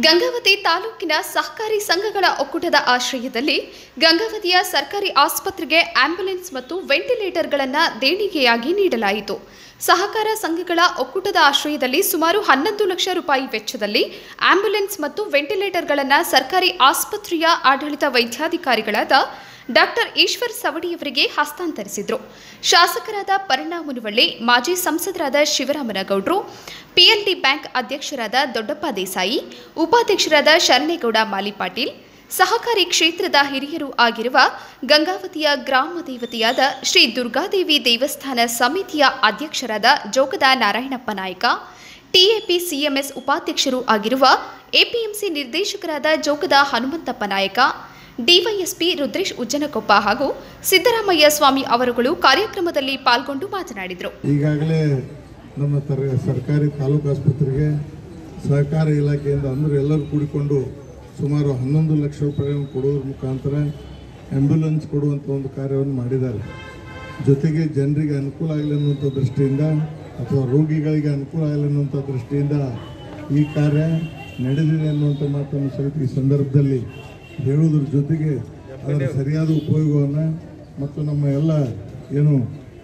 ಗಂಗಾವತಿ ತಾಲೂಕಿನ ಸಹಕಾರಿ ಸಂಘಗಳ ಒಕ್ಕೂಟದ ಆಶ್ರಯದಲ್ಲಿ ಗಂಗಾವತಿಯ ಸರ್ಕಾರಿ ಆಸ್ಪತ್ರೆಗೆ ಆಂಬ್ಯುಲೆನ್ಸ್ ಮತ್ತು ವೆಂಟಿಲೇಟರ್ಗಳನ್ನು ದೇಣಿಗೆಯಾಗಿ ನೀಡಲಾಯಿತು ಸಹಕಾರ ಸಂಘಗಳ ಒಕ್ಕೂಟದ ಆಶ್ರಯದಲ್ಲಿ ಸುಮಾರು ಹನ್ನೊಂದು ಲಕ್ಷ ರೂಪಾಯಿ ವೆಚ್ಚದಲ್ಲಿ ಆಂಬ್ಯುಲೆನ್ಸ್ ಮತ್ತು ವೆಂಟಿಲೇಟರ್ಗಳನ್ನು ಸರ್ಕಾರಿ ಆಸ್ಪತ್ರೆಯ ಆಡಳಿತ ವೈದ್ಯಾಧಿಕಾರಿಗಳಾದ ಡಾಕ್ಟರ್ ಈಶ್ವರ್ ಸವಡಿಯವರಿಗೆ ಹಸ್ತಾಂತರಿಸಿದರು ಶಾಸಕರಾದ ಪರಿಣಾ ಮುನುವಳ್ಳಿ ಮಾಜಿ ಸಂಸದರಾದ ಶಿವರಾಮನಗೌಡರು ಪಿಎಲ್ಡಿ ಬ್ಯಾಂಕ್ ಅಧ್ಯಕ್ಷರಾದ ದೊಡ್ಡಪ್ಪ ದೇಸಾಯಿ ಉಪಾಧ್ಯಕ್ಷರಾದ ಶರಣೇಗೌಡ ಮಾಲಿಪಾಟೀಲ್ ಸಹಕಾರಿ ಕ್ಷೇತ್ರದ ಹಿರಿಯರು ಆಗಿರುವ ಗಂಗಾವತಿಯ ಗ್ರಾಮ ದೇವತೆಯಾದ ಶ್ರೀ ದುರ್ಗಾದೇವಿ ದೇವಸ್ಥಾನ ಸಮಿತಿಯ ಅಧ್ಯಕ್ಷರಾದ ಜೋಗದ ನಾರಾಯಣಪ್ಪ ನಾಯಕ ಟಿಎಪಿ ಸಿಎಂಎಸ್ ಉಪಾಧ್ಯಕ್ಷರು ಆಗಿರುವ ಎಪಿಎಂಸಿ ನಿರ್ದೇಶಕರಾದ ಜೋಗದ ಹನುಮಂತಪ್ಪ ನಾಯಕ ಡಿವೈಎಸ್ಪಿ ರುದ್ರೇಶ್ ಉಜ್ಜನಕೊಪ್ಪ ಹಾಗೂ ಸಿದ್ದರಾಮಯ್ಯ ಸ್ವಾಮಿ ಅವರುಗಳು ಕಾರ್ಯಕ್ರಮದಲ್ಲಿ ಪಾಲ್ಗೊಂಡು ಮಾತನಾಡಿದರು ಈಗಾಗಲೇ ನಮ್ಮ ತರ ಸರ್ಕಾರಿ ತಾಲೂಕು ಆಸ್ಪತ್ರೆಗೆ ಸಹಕಾರ ಇಲಾಖೆಯಿಂದ ಅಂದರೆ ಎಲ್ಲರೂ ಕೂಡಿಕೊಂಡು ಸುಮಾರು ಹನ್ನೊಂದು ಲಕ್ಷ ರೂಪಾಯಿಗಳನ್ನು ಕೊಡುವುದರ ಮುಖಾಂತರ ಆ್ಯಂಬ್ಯುಲೆನ್ಸ್ ಕೊಡುವಂಥ ಒಂದು ಕಾರ್ಯವನ್ನು ಮಾಡಿದ್ದಾರೆ ಜೊತೆಗೆ ಜನರಿಗೆ ಅನುಕೂಲ ಆಗಲಿ ಅನ್ನುವಂಥ ದೃಷ್ಟಿಯಿಂದ ಅಥವಾ ರೋಗಿಗಳಿಗೆ ಅನುಕೂಲ ಆಗಲಿ ಅನ್ನುವಂಥ ದೃಷ್ಟಿಯಿಂದ ಈ ಕಾರ್ಯ ನಡೆದಿದೆ ಅನ್ನುವಂಥ ಮಾತನ್ನು ಸಹಿತ ಈ ಸಂದರ್ಭದಲ್ಲಿ ಹೇಳುವುದ್ರ ಜೊತೆಗೆ ಅದರ ಸರಿಯಾದ ಉಪಯೋಗವನ್ನು ಮತ್ತು ನಮ್ಮ ಎಲ್ಲ ಏನು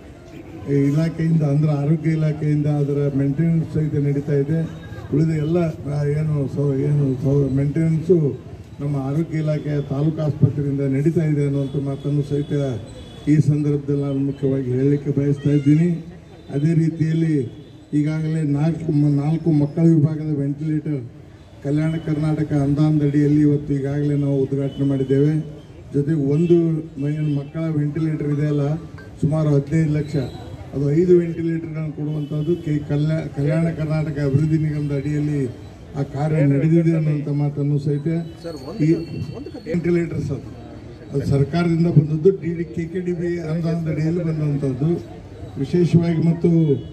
ಈ ಇಲಾಖೆಯಿಂದ ಅಂದ್ರೆ ಆರೋಗ್ಯ ಇಲಾಖೆಯಿಂದ ಅದರ ಮೇಂಟೆನೆನ್ಸ್ ಸಹಿತ ನಡೀತಾ ಇದೆ ಉಳಿದ ಎಲ್ಲ ಆ, ಏನು ಸೌ ಏನು ಸೌ ಮೇಂಟೆನೆನ್ಸು ನಮ್ಮ ಆರೋಗ್ಯ ಇಲಾಖೆಯ ತಾಲೂಕು ಆಸ್ಪತ್ರೆಯಿಂದ ನಡೀತಾ ಇದೆ ಅನ್ನುವಂಥ ಮಾತನ್ನು ಸಹಿತ ಈ ಸಂದರ್ಭದಲ್ಲಿ ನಾನು ಮುಖ್ಯವಾಗಿ ಹೇಳಲಿಕ್ಕೆ ಬಯಸ್ತಾ ಇದ್ದೀನಿ ಅದೇ ರೀತಿಯಲ್ಲಿ ಈಗಾಗಲೇ ನಾಲ್ಕು ಮ- ನಾಲ್ಕು ಮಕ್ಕಳ ವಿಭಾಗದ ವೆಂಟಿಲೇಟರ್ ಕಲ್ಯಾಣ ಕರ್ನಾಟಕ ಅನುದಾನದಡಿಯಲ್ಲಿ ಇವತ್ತು ಈಗಾಗಲೇ ನಾವು ಉದ್ಘಾಟನೆ ಮಾಡಿದ್ದೇವೆ ಜೊತೆಗೆ ಒಂದು ಮ- ಏನು ಮಕ್ಕಳ ವೆಂಟಿಲೇಟರ್ ಇದೆಯಲ್ಲ ಸುಮಾರು ಹದಿನೈದು ಲಕ್ಷ ಅದು ಐದು ವೆಂಟಿಲೇಟರ್ಗಳನ್ನು ಕೊಡುವಂಥದ್ದು ಕೆ ಕಲ್ಯಾಣ ಕಲ್ಯಾಣ ಕರ್ನಾಟಕ ಅಭಿವೃದ್ಧಿ ನಿಗಮದ ಅಡಿಯಲ್ಲಿ ಆ ಕಾರ್ಯ ನಡೆದಿದೆ ಅನ್ನುವಂಥ ಮಾತನ್ನು ಸಹಿತ ಈ ವೆಂಟಿಲೇಟರ್ಸ್ ಅದು ಅದು ಸರ್ಕಾರದಿಂದ ಬಂದದ್ದು D D K K D B ಅನುದಾನದ ಅಡಿಯಲ್ಲಿ ಬಂದಂಥದ್ದು ವಿಶೇಷವಾಗಿ ಮತ್ತು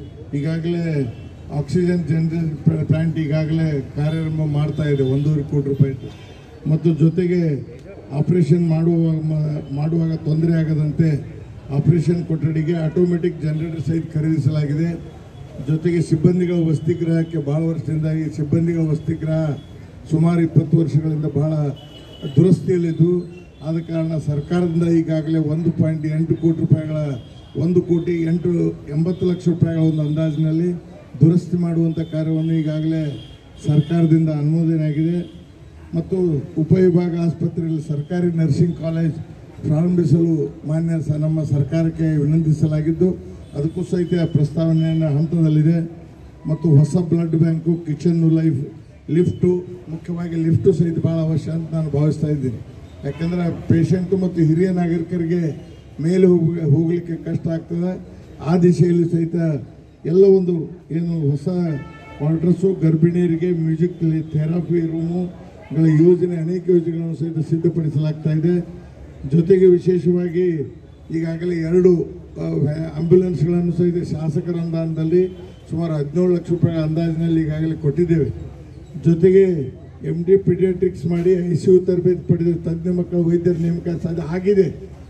ಈಗಾಗಲೇ ಆಕ್ಸಿಜನ್ ಜನರೇಟ್ ಪ್ಲಾಂಟ್ ಈಗಾಗಲೇ ಕಾರ್ಯಾರಂಭ ಮಾಡ್ತಾ ಇದೆ ಒಂದೂವರೆ ಕೋಟಿ ರೂಪಾಯಿ ಮತ್ತು ಜೊತೆಗೆ ಆಪರೇಷನ್ ಮಾಡುವಾಗ ಮ- ಮಾಡುವಾಗ ತೊಂದರೆ ಆಗದಂತೆ ಆಪರೇಷನ್ ಕೊಠಡಿಗೆ ಆಟೋಮೆಟಿಕ್ ಜನರೇಟರ್ ಸಹಿತ ಖರೀದಿಸಲಾಗಿದೆ ಜೊತೆಗೆ ಸಿಬ್ಬಂದಿಗಳ ವಸತಿಗೃಹಕ್ಕೆ ಭಾಳ ವರ್ಷದಿಂದ ಈ ಸಿಬ್ಬಂದಿಗಳ ವಸತಿಗೃಹ ಸುಮಾರು ಇಪ್ಪತ್ತು ವರ್ಷಗಳಿಂದ ಬಹಳ ದುರಸ್ತಿಯಲ್ಲಿದ್ದು ಆದ ಕಾರಣ ಸರ್ಕಾರದಿಂದ ಈಗಾಗಲೇ ಒಂದು ಪಾಯಿಂಟ್ ಎಂಟು ಕೋಟಿ ರೂಪಾಯಿಗಳ ಒಂದು ಕೋಟಿ ಎಂಟು ಎಂಬತ್ತು ಲಕ್ಷ ರೂಪಾಯಿಗಳ ಒಂದು ಅಂದಾಜಿನಲ್ಲಿ ದುರಸ್ತಿ ಮಾಡುವಂಥ ಕಾರ್ಯವನ್ನು ಈಗಾಗಲೇ ಸರ್ಕಾರದಿಂದ ಅನುಮೋದನೆ ಆಗಿದೆ ಮತ್ತು ಉಪವಿಭಾಗ ಆಸ್ಪತ್ರೆಯಲ್ಲಿ ಸರ್ಕಾರಿ ನರ್ಸಿಂಗ್ ಕಾಲೇಜ್ ಪ್ರಾರಂಭಿಸಲು ಮಾನ್ಯ ಸ ನಮ್ಮ ಸರ್ಕಾರಕ್ಕೆ ವಿನಂತಿಸಲಾಗಿದ್ದು ಅದಕ್ಕೂ ಸಹಿತ ಪ್ರಸ್ತಾವನೆಯ ಹಂತದಲ್ಲಿದೆ ಮತ್ತು ಹೊಸ blood bank kitchen life lift ಮುಖ್ಯವಾಗಿ ಲಿಫ್ಟು ಸಹಿತ ಭಾಳ ಅವಶ್ಯ ಅಂತ ನಾನು ಭಾವಿಸ್ತಾ ಇದ್ದೀನಿ ಯಾಕೆಂದರೆ ಪೇಷಂಟು ಮತ್ತು ಹಿರಿಯ ನಾಗರಿಕರಿಗೆ ಮೇಲೆ ಹೋಗ ಹೋಗಲಿಕ್ಕೆ ಕಷ್ಟ ಆಗ್ತದೆ ಆ ದಿಶೆಯಲ್ಲಿ ಸಹಿತ ಎಲ್ಲ ಒಂದು ಏನು ಹೊಸ ಕ್ವಾರ್ಟರ್ಸು ಗರ್ಭಿಣಿಯರಿಗೆ ಮ್ಯೂಸಿಕ್ ಥೆರಪಿ ರೂಮುಗಳ ಯೋಜನೆ ಅನೇಕ ಯೋಜನೆಗಳನ್ನು ಸಹಿತ ಸಿದ್ಧಪಡಿಸಲಾಗ್ತಾ ಇದೆ ಜೊತೆಗೆ ವಿಶೇಷವಾಗಿ ಈಗಾಗಲೇ ಎರಡು ಆಂಬ್ಯುಲೆನ್ಸ್ಗಳನ್ನು ಸಹಿತ ಶಾಸಕರ ಅನುದಾನದಲ್ಲಿ ಸುಮಾರು ಹದಿನೇಳು ಲಕ್ಷ ರೂಪಾಯಿ ಅಂದಾಜಿನಲ್ಲಿ ಈಗಾಗಲೇ ಕೊಟ್ಟಿದ್ದೇವೆ ಜೊತೆಗೆ ಎಮ್ ಡಿ ಪಿಡಿಯಾಟ್ರಿಕ್ಸ್ ಮಾಡಿ ಐ ಸಿ ಯು ತರಬೇತಿ ಪಡೆದ ತಜ್ಞ ಮಕ್ಕಳ ವೈದ್ಯರ ನೇಮಕ ಸಾಧ್ಯ ಆಗಿದೆ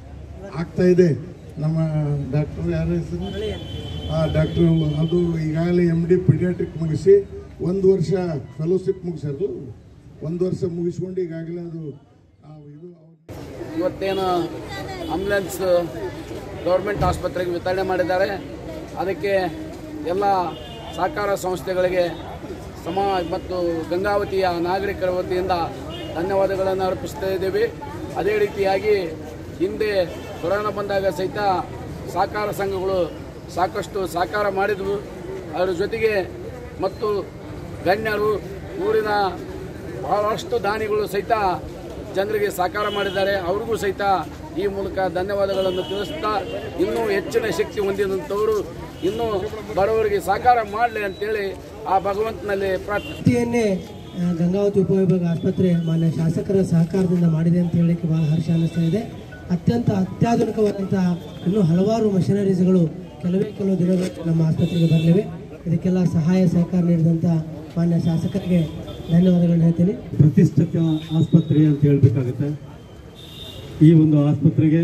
ಆಗ್ತಾ ಇದೆ ನಮ್ಮ ಡಾಕ್ಟರ್ ಯಾರ ಹೆಸರು ಹಾಂ ಡಾಕ್ಟರ್ ಅದು ಈಗಾಗಲೇ ಎಮ್ ಡಿ ಪಿಡಿಯಾಟ್ರಿಕ್ ಮುಗಿಸಿ ಒಂದು ವರ್ಷ ಫೆಲೋಶಿಪ್ ಮುಗಿಸೋದು ಒಂದು ವರ್ಷ ಮುಗಿಸ್ಕೊಂಡು ಈಗಾಗಲೇ ಅದು ಆ, ಇದು ಅವ್ರ- ಇವತ್ತೇನು ಆಂಬ್ಯುಲೆನ್ಸ್ ಗೌರ್ಮೆಂಟ್ ಆಸ್ಪತ್ರೆಗೆ ವಿತರಣೆ ಮಾಡಿದ್ದಾರೆ ಅದಕ್ಕೆ ಎಲ್ಲ ಸಹಕಾರ ಸಂಸ್ಥೆಗಳಿಗೆ ಸಮಾಜ ಮತ್ತು ಗಂಗಾವತಿಯ ನಾಗರಿಕರ ವತಿಯಿಂದ ಧನ್ಯವಾದಗಳನ್ನು ಅರ್ಪಿಸ್ತಾ ಇದ್ದೀವಿ ಅದೇ ರೀತಿಯಾಗಿ ಹಿಂದೆ ಕೊರೋನಾ ಬಂದಾಗ ಸಹಿತ ಸಹಕಾರ ಸಂಘಗಳು ಸಾಕಷ್ಟು ಸಹಕಾರ ಮಾಡಿದವು ಅದರ ಜೊತೆಗೆ ಮತ್ತು ಗಣ್ಯರು ಊರಿನ ಬಹಳಷ್ಟು ದಾನಿಗಳು ಸಹಿತ ಜನರಿಗೆ ಸಹಕಾರ ಮಾಡಿದ್ದಾರೆ ಅವ್ರಿಗೂ ಸಹಿತ ಈ ಮೂಲಕ ಧನ್ಯವಾದಗಳನ್ನು ತಿಳಿಸ್ತಾ ಇನ್ನೂ ಹೆಚ್ಚಿನ ಶಕ್ತಿ ಹೊಂದಿದಂಥವರು ಇನ್ನೂ ಬಡವರಿಗೆ ಸಹಕಾರ ಮಾಡಲಿ ಅಂತೇಳಿ ಆ ಭಗವಂತನಲ್ಲಿ ಪ್ರಾರ್ಥನೆ ವೃತ್ತಿಯನ್ನೇ ಆ, ಗಂಗಾವತಿ ಉಪವಿಭಾಗ ಆಸ್ಪತ್ರೆ ಮಾನ್ಯ ಶಾಸಕರ ಸಹಕಾರದಿಂದ ಮಾಡಿದೆ ಅಂತ ಹೇಳಲಿಕ್ಕೆ ಬಹಳ ಹರ್ಷ ಅನ್ನಿಸ್ತಾ ಇದೆ ಅತ್ಯಂತ ಅತ್ಯಾಧುನಿಕವಾದಂತಹ ಇನ್ನೂ ಹಲವಾರು ಮಷಿನರೀಸ್ಗಳು ಕೆಲವೇ ಕೆಲವು ದಿನಗಳು ನಮ್ಮ ಆಸ್ಪತ್ರೆಗೆ ಬರಲಿವೆ ಇದಕ್ಕೆಲ್ಲ ಸಹಾಯ ಸಹಕಾರ ನೀಡಿದಂಥ ಮಾನ್ಯ ಶಾಸಕರಿಗೆ ಧನ್ಯವಾದಗಳನ್ನು ಹೇಳ್ತೀನಿ ಪ್ರತಿಷ್ಠಿತ ಆಸ್ಪತ್ರೆ ಅಂತ ಹೇಳಬೇಕಾಗುತ್ತೆ ಈ ಒಂದು ಆಸ್ಪತ್ರೆಗೆ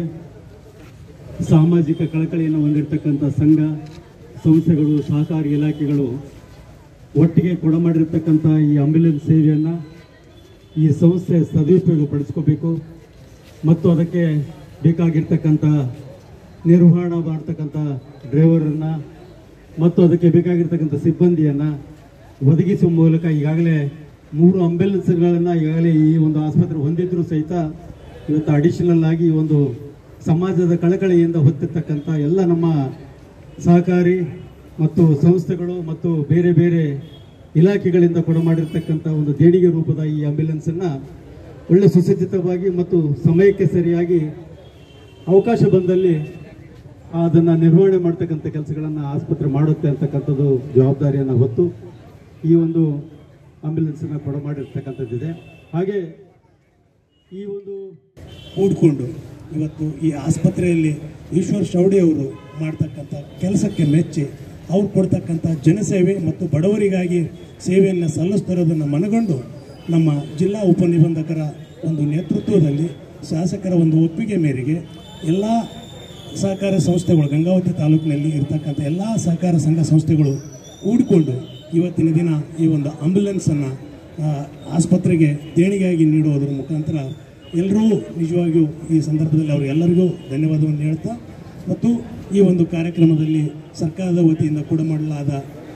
ಸಾಮಾಜಿಕ ಕಳಕಳಿಯನ್ನು ಹೊಂದಿರತಕ್ಕಂಥ ಸಂಘ ಸಂಸ್ಥೆಗಳು ಸಹಕಾರಿ ಇಲಾಖೆಗಳು ಒಟ್ಟಿಗೆ ಕೊಡಮಾಡಿರ್ತಕ್ಕಂಥ ಈ ಆಂಬ್ಯುಲೆನ್ಸ್ ಸೇವೆಯನ್ನು ಈ ಸಂಸ್ಥೆ ಸದುಪಯೋಗ ಪಡಿಸ್ಕೋಬೇಕು ಮತ್ತು ಅದಕ್ಕೆ ಬೇಕಾಗಿರ್ತಕ್ಕಂಥ ನಿರ್ವಹಣೆ ಮಾಡ್ತಕ್ಕಂಥ ಡ್ರೈವರನ್ನು ಮತ್ತು ಅದಕ್ಕೆ ಬೇಕಾಗಿರ್ತಕ್ಕಂಥ ಸಿಬ್ಬಂದಿಯನ್ನು ಒದಗಿಸುವ ಮೂಲಕ ಈಗಾಗಲೇ ಮೂರು ಆಂಬ್ಯುಲೆನ್ಸ್ಗಳನ್ನು ಈಗಾಗಲೇ ಈ ಒಂದು ಆಸ್ಪತ್ರೆ ಹೊಂದಿದ್ರೂ ಸಹಿತ ಇವತ್ತು ಅಡಿಷನಲ್ ಆಗಿ ಈ ಒಂದು ಸಮಾಜದ ಕಳಕಳಿಯಿಂದ ಹೊತ್ತಿರ್ತಕ್ಕಂಥ ಎಲ್ಲ ನಮ್ಮ ಸಹಕಾರಿ ಮತ್ತು ಸಂಸ್ಥೆಗಳು ಮತ್ತು ಬೇರೆ ಬೇರೆ ಇಲಾಖೆಗಳಿಂದ ಕೊಡಮಾಡಿರ್ತಕ್ಕಂಥ ಒಂದು ದೇಣಿಗೆ ರೂಪದ ಈ ಆಂಬ್ಯುಲೆನ್ಸನ್ನು ಒಳ್ಳೆ ಸುಸಜ್ಜಿತವಾಗಿ ಮತ್ತು ಸಮಯಕ್ಕೆ ಸರಿಯಾಗಿ ಅವಕಾಶ ಬಂದಲ್ಲಿ ಅದನ್ನು ನಿರ್ವಹಣೆ ಮಾಡ್ತಕ್ಕಂಥ ಕೆಲಸಗಳನ್ನು ಆಸ್ಪತ್ರೆ ಮಾಡುತ್ತೆ ಅಂತಕ್ಕಂಥದ್ದು ಜವಾಬ್ದಾರಿಯನ್ನು ಹೊತ್ತು ಈ ಒಂದು ಆಂಬ್ಯುಲೆನ್ಸನ್ನು ಕೊಡಮಾಡಿರ್ತಕ್ಕಂಥದ್ದಿದೆ ಹಾಗೆ ಈ ಒಂದು ಕೂಡಿಕೊಂಡು ಇವತ್ತು ಈ ಆಸ್ಪತ್ರೆಯಲ್ಲಿ ಈಶ್ವರ್ ಶೌಡೆ ಅವರು ಮಾಡ್ತಕ್ಕಂಥ ಕೆಲಸಕ್ಕೆ ಮೆಚ್ಚಿ ಅವ್ರು ಕೊಡ್ತಕ್ಕಂಥ ಜನಸೇವೆ ಮತ್ತು ಬಡವರಿಗಾಗಿ ಸೇವೆಯನ್ನು ಸಲ್ಲಿಸ್ತಿರೋದನ್ನು ಮನಗಂಡು ನಮ್ಮ ಜಿಲ್ಲಾ ಉಪನಿಬಂಧಕರ ಒಂದು ನೇತೃತ್ವದಲ್ಲಿ ಶಾಸಕರ ಒಂದು ಒಪ್ಪಿಗೆ ಮೇರೆಗೆ ಎಲ್ಲ ಸಹಕಾರ ಸಂಸ್ಥೆಗಳು ಗಂಗಾವತಿ ತಾಲೂಕಿನಲ್ಲಿ ಇರ್ತಕ್ಕಂಥ ಎಲ್ಲ ಸಹಕಾರ ಸಂಘ ಸಂಸ್ಥೆಗಳು ಕೂಡಿಕೊಂಡು ಇವತ್ತಿನ ದಿನ ಈ ಒಂದು ಆಂಬ್ಯುಲೆನ್ಸನ್ನು ಆಸ್ಪತ್ರೆಗೆ ದೇಣಿಗೆಯಾಗಿ ನೀಡುವುದರ ಮುಖಾಂತರ ಎಲ್ಲರೂ ನಿಜವಾಗಿಯೂ ಈ ಸಂದರ್ಭದಲ್ಲಿ ಅವರು ಎಲ್ಲರಿಗೂ ಧನ್ಯವಾದವನ್ನು ಹೇಳ್ತಾ ಮತ್ತು ಈ ಒಂದು ಕಾರ್ಯಕ್ರಮದಲ್ಲಿ ಸರ್ಕಾರದ ವತಿಯಿಂದ ಕೂಡ ಮಾಡಲಾದ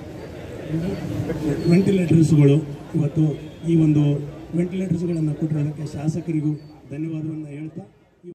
ವೆಂಟಿಲೇಟರ್ಸ್ಗಳು ಇವತ್ತು ಈ ಒಂದು ವೆಂಟಿಲೇಟರ್ಸ್ಗಳನ್ನು ಕೊಟ್ಟಿರೋದಕ್ಕೆ ಶಾಸಕರಿಗೂ ಧನ್ಯವಾದವನ್ನು ಹೇಳ್ತಾ